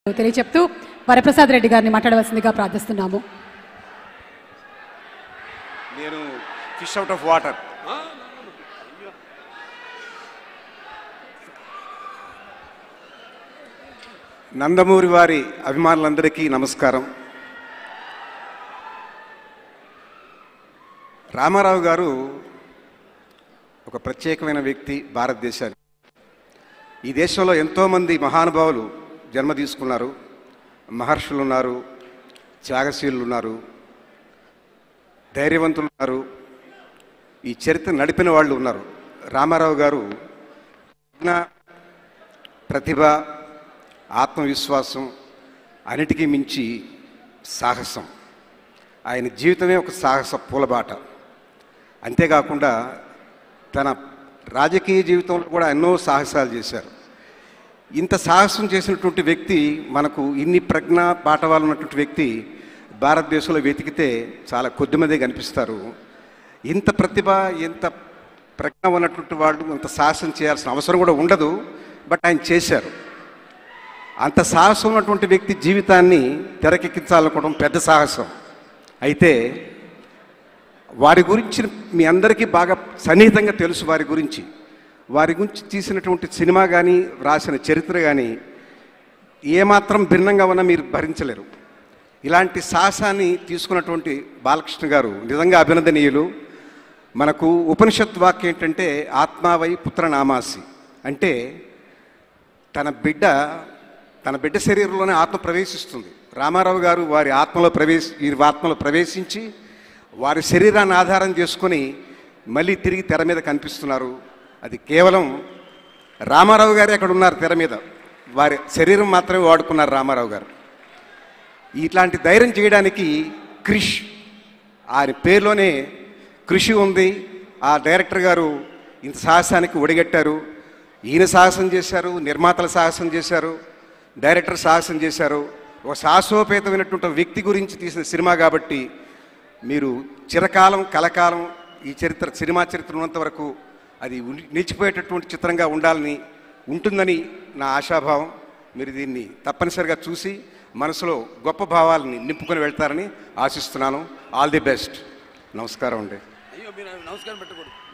తెలియచెప్తూ వరప్రసాద్ రెడ్డి గారిని మాట్లాడవలసిందిగా ప్రార్థిస్తున్నాము నేను fish out of water Nandamuri వారి అభిమానులందరికీ నమస్కారం రామారావు గారు ఒక ప్రత్యేకమైన వ్యక్తి భారతదేశానికి ఈ దేశంలో ఎంతోమంది మహానుభావులు జన్మ తీసుకున్నారు మహర్షులు ఉన్నారు త్యాగశీలు ఉన్నారు ధైర్యవంతులు ఉన్నారు ఈ చరిత్ర నడిపిన వాళ్ళు ఉన్నారు రామారావు గారు ప్రజ్ఞ, ప్రతిభ ఆత్మవిశ్వాసం అన్నిటికీ మించి సాహసం ఆయన జీవితమే ఒక సాహస పూలబాట అంతేకాకుండా తన రాజకీయ జీవితంలో కూడా ఎన్నో సాహసాలు చేశారు ఇంత సాహసం చేసినటువంటి వ్యక్తి మనకు ఇన్ని ప్రజ్ఞ పాఠవాలు ఉన్నటువంటి వ్యక్తి భారతదేశంలో వెతికితే చాలా కొద్దిమందే కనిపిస్తారు ఇంత ప్రతిభ ఇంత ప్రజ్ఞ ఉన్నటువంటి వాళ్ళు అంత సాహసం చేయాల్సిన అవసరం కూడా ఉండదు బట్ ఆయన చేశారు అంత సాహసం ఉన్నటువంటి వ్యక్తి జీవితాన్ని తెరకెక్కించాలనుకోవడం పెద్ద సాహసం అయితే వారి గురించి మీ అందరికీ బాగా సన్నిహితంగా తెలుసు వారి గురించి వారి గురించి తీసినటువంటి సినిమా కానీ రాసిన చరిత్ర కానీ ఏమాత్రం భిన్నంగా ఉన్నా మీరు భరించలేరు ఇలాంటి సాహసాన్ని తీసుకున్నటువంటి బాలకృష్ణ గారు నిజంగా అభినందనీయులు మనకు ఉపనిషత్ వాక్యం ఏంటంటే ఆత్మావై పుత్ర నామాసి అంటే తన బిడ్డ తన బిడ్డ శరీరంలోనే ఆత్మ ప్రవేశిస్తుంది రామారావు గారు వారి ఆత్మలో ప్రవేశ ఈ ఆత్మలో ప్రవేశించి వారి శరీరాన్ని ఆధారం చేసుకొని మళ్ళీ తిరిగి తెర మీద కనిపిస్తున్నారు అది కేవలం రామారావు గారు అక్కడ ఉన్నారు తెర మీద వారి శరీరం మాత్రమే వాడుకున్నారు రామారావు గారు ఇట్లాంటి ధైర్యం చేయడానికి క్రిష్ ఆయన పేరులోనే కృషి ఉంది ఆ డైరెక్టర్ గారు ఇంత సాహసానికి ఒడిగట్టారు ఈయన సాహసం చేశారు నిర్మాతల సాహసం చేశారు డైరెక్టర్ సాహసం చేశారు ఒక సాహసోపేతమైనటువంటి వ్యక్తి గురించి తీసిన సినిమా కాబట్టి మీరు చిరకాలం కలకాలం ఈ చరిత్ర సినిమా చరిత్ర ఉన్నంత వరకు అది ఉని- నిలిచిపోయేటటువంటి చిత్రంగా ఉండాలని ఉంటుందని నా ఆశాభావం మీరు దీన్ని తప్పనిసరిగా చూసి మనసులో గొప్ప భావాలని నింపుకొని వెళ్తారని ఆశిస్తున్నాను ఆల్ ది బెస్ట్ నమస్కారం అండి అయ్యో మీరు నమస్కారం పెట్టకూడదు